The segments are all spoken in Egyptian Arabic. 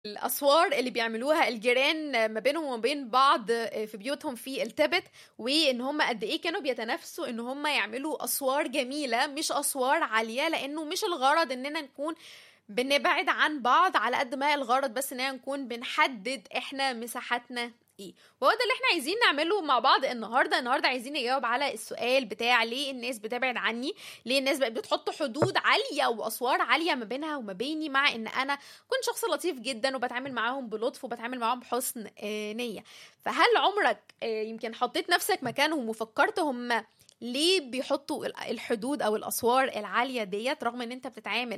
الاسوار اللي بيعملوها الجيران ما بينهم وما بين بعض في بيوتهم في التبت وان هم قد ايه كانوا بيتنافسوا ان هم يعملوا اسوار جميله مش اسوار عاليه لانه مش الغرض اننا نكون بنبعد عن بعض على قد ما الغرض بس اننا نكون بنحدد احنا مساحتنا ايه وهو ده اللي احنا عايزين نعمله مع بعض النهارده النهارده عايزين نجاوب على السؤال بتاع ليه الناس بتبعد عني ليه الناس بقت بتحط حدود عاليه واسوار عاليه ما بينها وما بيني مع ان انا كنت شخص لطيف جدا وبتعامل معاهم بلطف وبتعامل معاهم بحسن آه نيه فهل عمرك آه يمكن حطيت نفسك مكانهم وفكرت هم ليه بيحطوا الحدود او الاسوار العاليه ديت رغم ان انت بتتعامل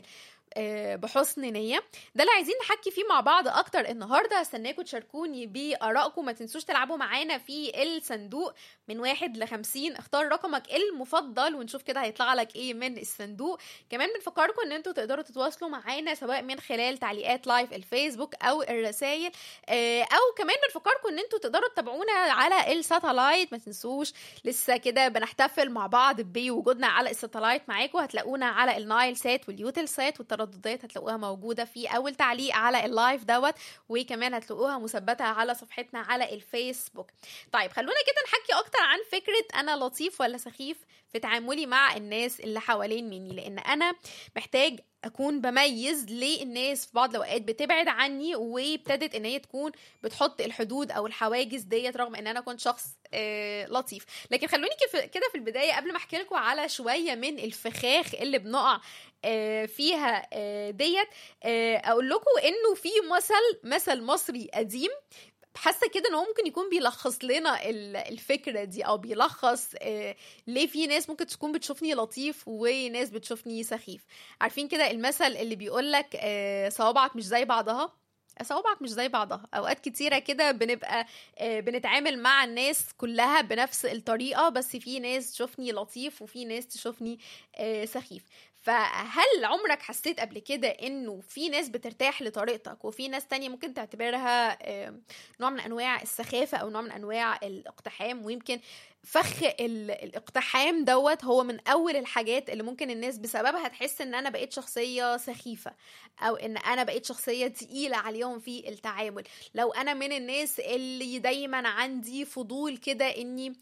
بحسن نية ده اللي عايزين نحكي فيه مع بعض أكتر النهاردة هستناكم تشاركوني بآرائكم ما تنسوش تلعبوا معانا في الصندوق من واحد لخمسين اختار رقمك المفضل ونشوف كده هيطلع لك ايه من الصندوق كمان بنفكركم ان انتوا تقدروا تتواصلوا معانا سواء من خلال تعليقات لايف الفيسبوك او الرسائل او كمان بنفكركم ان انتوا تقدروا تتابعونا على الساتلايت ما تنسوش لسه كده بنحتفل مع بعض بوجودنا على الساتلايت معاكم هتلاقونا على النايل سات واليوتل سات والترددات هتلاقوها موجودة في أول تعليق على اللايف دوت وكمان هتلاقوها مثبتة على صفحتنا على الفيسبوك طيب خلونا كده نحكي أكتر عن فكرة أنا لطيف ولا سخيف في تعاملي مع الناس اللي حوالين مني لأن أنا محتاج اكون بميز ليه الناس في بعض الاوقات بتبعد عني وابتدت ان هي تكون بتحط الحدود او الحواجز ديت رغم ان انا كنت شخص آه لطيف لكن خلوني كده في البدايه قبل ما احكي لكم على شويه من الفخاخ اللي بنقع آه فيها آه ديت اقول لكم انه في مثل مثل مصري قديم حاسه كده ان هو ممكن يكون بيلخص لنا الفكره دي او بيلخص ليه في ناس ممكن تكون بتشوفني لطيف وناس بتشوفني سخيف عارفين كده المثل اللي بيقول لك صوابعك مش زي بعضها صوابعك مش زي بعضها اوقات كتيره كده بنبقى بنتعامل مع الناس كلها بنفس الطريقه بس في ناس تشوفني لطيف وفي ناس تشوفني سخيف فهل عمرك حسيت قبل كده انه في ناس بترتاح لطريقتك وفي ناس تانية ممكن تعتبرها نوع من انواع السخافة او نوع من انواع الاقتحام ويمكن فخ الاقتحام دوت هو من اول الحاجات اللي ممكن الناس بسببها تحس ان انا بقيت شخصية سخيفة او ان انا بقيت شخصية تقيلة عليهم في التعامل لو انا من الناس اللي دايما عندي فضول كده اني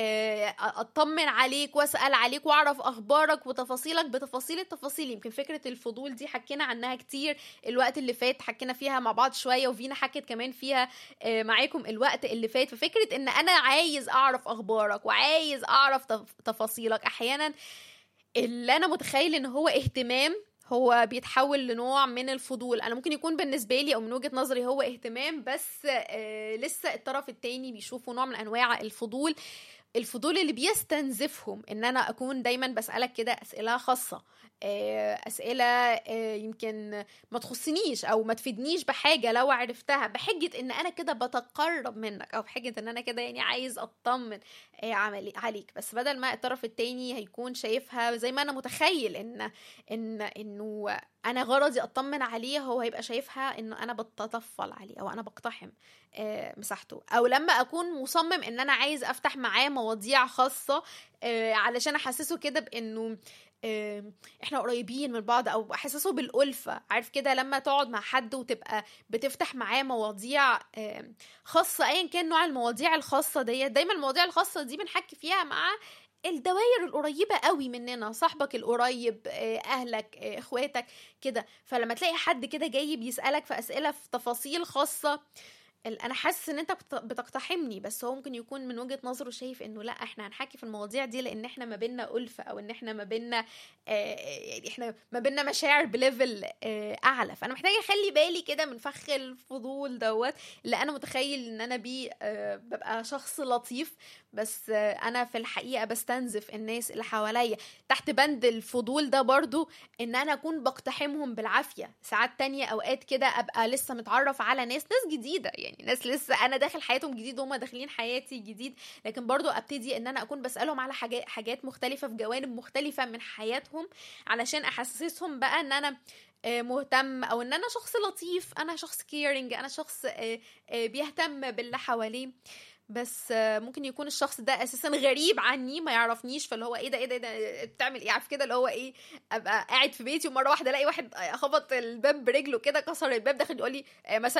اطمن عليك واسال عليك واعرف اخبارك وتفاصيلك بتفاصيل التفاصيل يمكن فكره الفضول دي حكينا عنها كتير الوقت اللي فات حكينا فيها مع بعض شويه وفينا حكت كمان فيها معاكم الوقت اللي فات ففكره ان انا عايز اعرف اخبارك وعايز اعرف تفاصيلك احيانا اللي انا متخيل ان هو اهتمام هو بيتحول لنوع من الفضول انا ممكن يكون بالنسبه لي او من وجهه نظري هو اهتمام بس آه لسه الطرف التاني بيشوفه نوع من انواع الفضول الفضول اللي بيستنزفهم ان انا اكون دايما بسالك كده اسئله خاصه اسئله يمكن ما تخصنيش او ما تفيدنيش بحاجه لو عرفتها بحجه ان انا كده بتقرب منك او بحجه ان انا كده يعني عايز اطمن عليك بس بدل ما الطرف التاني هيكون شايفها زي ما انا متخيل ان ان انه انا غرضي اطمن عليه هو هيبقى شايفها انه انا بتطفل عليه او انا بقتحم مساحته او لما اكون مصمم ان انا عايز افتح معاه مواضيع خاصه علشان احسسه كده بانه احنا قريبين من بعض او احسسه بالالفه عارف كده لما تقعد مع حد وتبقى بتفتح معاه مواضيع خاصه ايا كان نوع المواضيع الخاصه ديت دايما المواضيع الخاصه دي بنحكي فيها مع الدوائر القريبه قوي مننا صاحبك القريب اهلك اخواتك كده فلما تلاقي حد كده جاي بيسالك في اسئله في تفاصيل خاصه انا حاسس ان انت بتقتحمني بس هو ممكن يكون من وجهه نظره شايف انه لا احنا هنحكي في المواضيع دي لان احنا ما بينا الفه او ان احنا ما بينا آه احنا ما بينا مشاعر بليفل آه اعلى فانا محتاجه اخلي بالي كده من فخ الفضول دوت اللي انا متخيل ان انا بيه آه ببقى شخص لطيف بس انا في الحقيقه بستنزف الناس اللي حواليا تحت بند الفضول ده برضو ان انا اكون بقتحمهم بالعافيه ساعات تانية اوقات كده ابقى لسه متعرف على ناس ناس جديده يعني ناس لسه انا داخل حياتهم جديد وهم داخلين حياتي جديد لكن برضو ابتدي ان انا اكون بسالهم على حاجات حاجات مختلفه في جوانب مختلفه من حياتهم علشان احسسهم بقى ان انا مهتم او ان انا شخص لطيف انا شخص كيرنج انا شخص بيهتم باللي حواليه بس آه، ممكن يكون الشخص ده اساسا غريب عني ما يعرفنيش فاللي هو ايه ده ايه ده, إيه ده بتعمل ايه عارف كده اللي هو ايه ابقى قاعد في بيتي ومره واحده الاقي واحد خبط الباب برجله كده كسر الباب داخل يقول لي آه، مساء